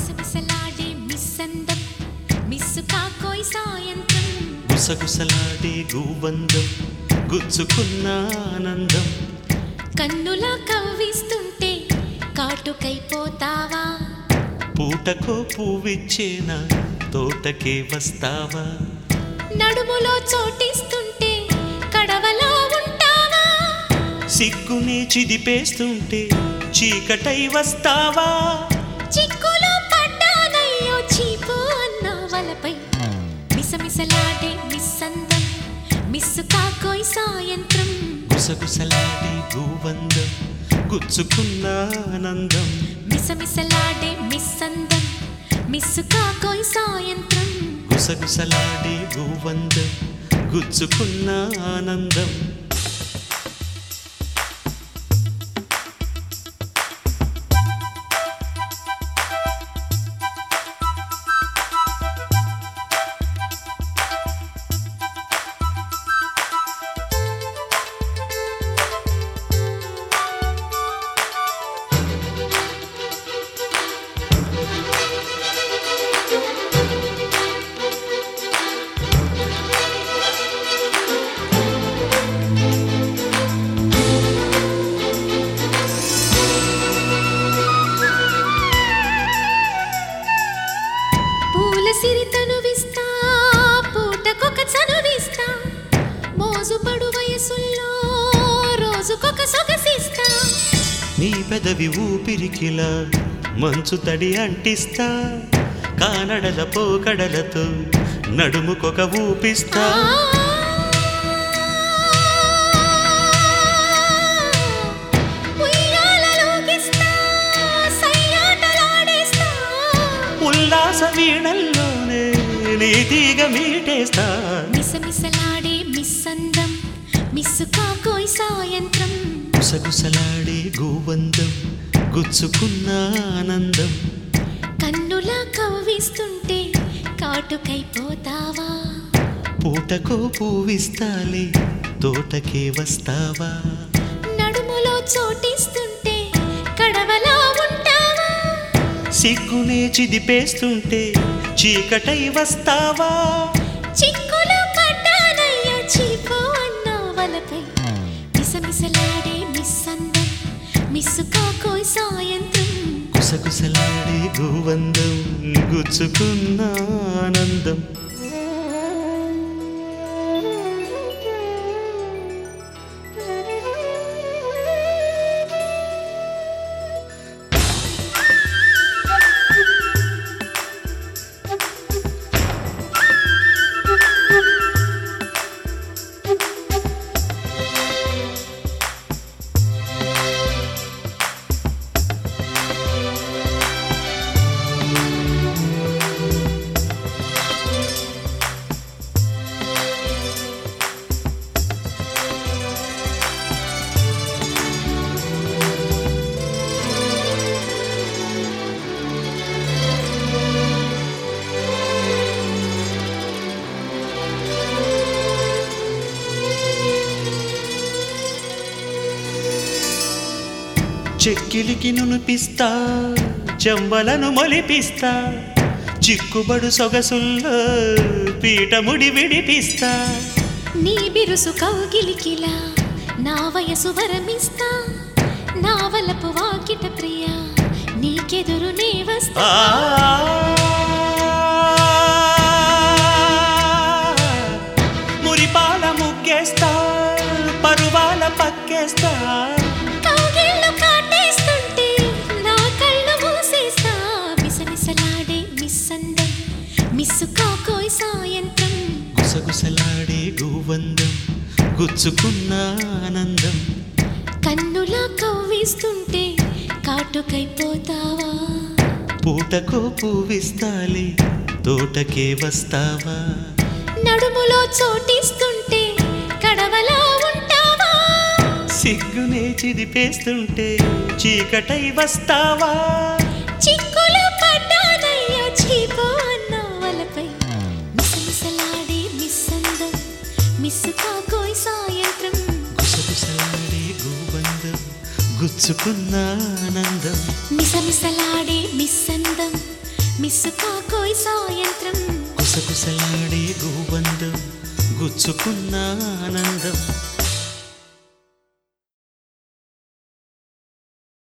మిసమిసలాడే మిస్సందం miss కాకోయ్ సాయంత్రం గుసగుసలాడే గూబందం గుచ్చుకున్న ఆనందం కన్నులా కవ్విస్తుంటే కాటుకైపోతావా పూటకో పువ్విచ్చేనా తోటకే వస్తావా నడుములో చోటిస్తుంటే కడవలా ఉంటావా సిగ్గునే చిదిపేస్తుంటే చీకటై వస్తావా చిక్కులో పడ్డానయ్యో చీపు అన్న వలపై మిసమిసలాడే మిస్సందం మిస్సు కాకోయ్ సాయంత్రం గుసగుసలాడే గూబందం గుచ్చుకున్న ఆనందం మిసమిసలాడే మిస్సందం మిస్సు కాకోయ్ సాయంత్రం గుసగుసలాడే గూబందం గుచ్చుకున్న ఆనందం పూల సిరి తనువిస్తా పూటకొక చనువిస్తా మోజుపడు వయసుల్లో రోజుకొక సొగసిస్తా నీ పెదవి ఊపిరికిలా మంచు తడి అంటిస్తా కానడల పోకడలతో నడుముకొక ఊపిస్తా ఉయ్యాలలోగిస్తా, సయ్యాటలాడేస్తా. ఉల్లాస వీణల్లోనే నీ తీగ మీటేస్తా మిసమిసలాడే మిస్సందం మిస్సు కాకోయ్ సాయంత్రం గుసగుసలాడే గోబందం గుచ్చుకున్న ఆనందం కన్నులా కవ్విస్తుంటే కాటుకైపోతావా పూటకో పూవిస్తాలే తోటకే వస్తావా నడుములో చోటిస్తుంటే కడవలా ఉంటావా సిగ్గునే చిదిపేస్తుంటే చీకటై వస్తావా చిక్కులు పడ్డానయ్యా చీపు అన్న వలపై మిసమిసలాడే మిస్సందం మిస్సు కాకోయ్ సాయంత్రం గుసగుసలాడే గోవందం గుచ్చుకున్న ఆనందం చెక్కిలికి నునిపిస్తా చెంబలను మొలిపిస్తా చిక్కుబడు సొగసుల్లో పీటముడి విడిపిస్తా నీ బిరుసు కౌగిలికిలా నా వయసు వరమిస్తా నా వలపు వాకిట ప్రియా నీకెదురు నే వస్తా ఆ మురిపాల ముగ్గేస్తా పరువాల పక్కేస్తా కౌగిళ్ళు కాటేస్తుంటే నా కళ్ళు మూసేస్తా మిసమిసలాడే మిస్సందం మిస్సు కాకోయ్ సాయంత్రం గుసగుసలాడే గోవందం గుచ్చుకున్న ఆనందం కన్నులా కవ్విస్తుంటే కాటుకైపోతావా పూటకో పూవిస్తాలే తోటకే వస్తావా నడుములో చోటిస్తుంటే కడవలా ఉంటావా సిగ్గునే చిదిపేస్తుంటే చీకటై వస్తావా చిక్కులు పడ్డానయ్యా చీపు అన్న వలపై మిసమిసలాడే మిస్సందం మిస్సు కాకోయ్ సాయంత్రం గుసగుసలాడే గోబందం గుచ్చుకున్న ఆనందం మిసమిసలాడే మిస్సందం మిస్సు కాకోయ్ సాయంత్రం కుసకుసలాడే గోబందం గుచ్చుకున్న ఆనందం